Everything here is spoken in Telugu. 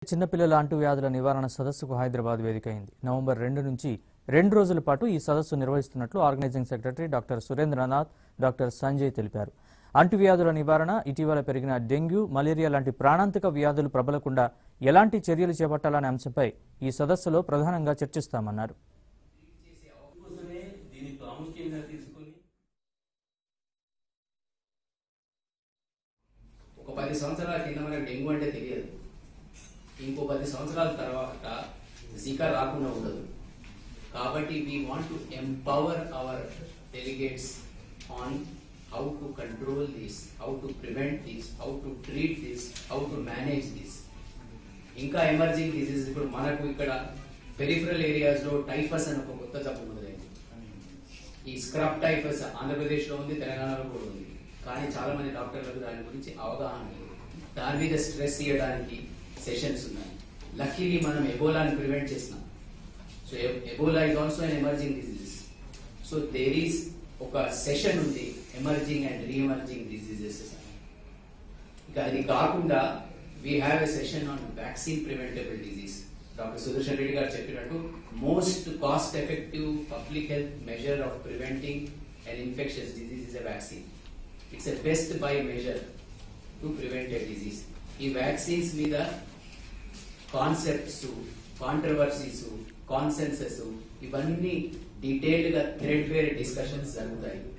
చిన్నపిల్లల అంటువ్యాధుల నివారణ సదస్సుకు హైదరాబాద్ వేదికైంది నవంబర్ రెండు నుంచి రెండు రోజుల పాటు ఈ సదస్సు నిర్వహిస్తున్నట్లు organising secretary doctor Surendranath doctor Sanjay తెలిపారు అంటువ్యాధుల నివారణ ఇటీవల పెరిగిన డెంగ్యూ మలేరియా లాంటి ప్రాణాంతక వ్యాధులు ప్రబలకుండా ఎలాంటి చర్యలు చేపట్టాలనే అంశంపై ఈ సదస్సులో ప్రధానంగా చర్చిస్తామన్నారు కోసమే దీన్ని ప్రాముఖ్యంగా తీసుకొని ఒక పది సంవత్సరాల కింద మనకు డెంగ్యూ అంటే తెలియదు ఇంకో పది సంవత్సరాల తర్వాత జికా రాకుండా ఉండదు కాబట్టి we want to empower our delegates on how to control this how to prevent this how to treat this how to manage this ఇంకా ఎమర్జింగ్ డిసీజ్ ఇప్పుడు మనకు ఇక్కడ పెరిఫరల్ ఏరియాస్ లో టైఫస్ అని ఒక కొత్త జబ్బు మొదలైంది ఈ స్క్రబ్ టైఫస్ ఆంధ్రప్రదేశ్ లో ఉంది తెలంగాణలో కూడా ఉంది కానీ చాలా మంది డాక్టర్లకు దాని గురించి అవగాహన లేదు దాని మీద స్ట్రెస్ ఇవ్వడానికి సెషన్స్ ఉన్నాయి లక్కీలీ మనం ఎబోలాని ప్రివెంట్ చేసినాం so Ebola is also an emerging diseases so there is ఒక సెషన్ ఉంది ఎమర్జింగ్ అండ్ రీఎమర్జింగ్ డిసీజెస్ ఇక అది కాకుండా we have a session on vaccine preventable disease doctor Sudarshan Reddy garu చెప్పినట్టు most cost effective public health measure of preventing and infections disease is a vaccine it's a best by measure to prevent a disease ఈ వ్యాక్సిన్స్ మీద కాన్సెప్ట్స్ కాంట్రవర్సీస్ కాన్సెన్సెస్ ఇవన్నీ డీటెయిల్డ్ గా థ్రెడ్ వేర్ డిస్కషన్స్ జరుగుతాయి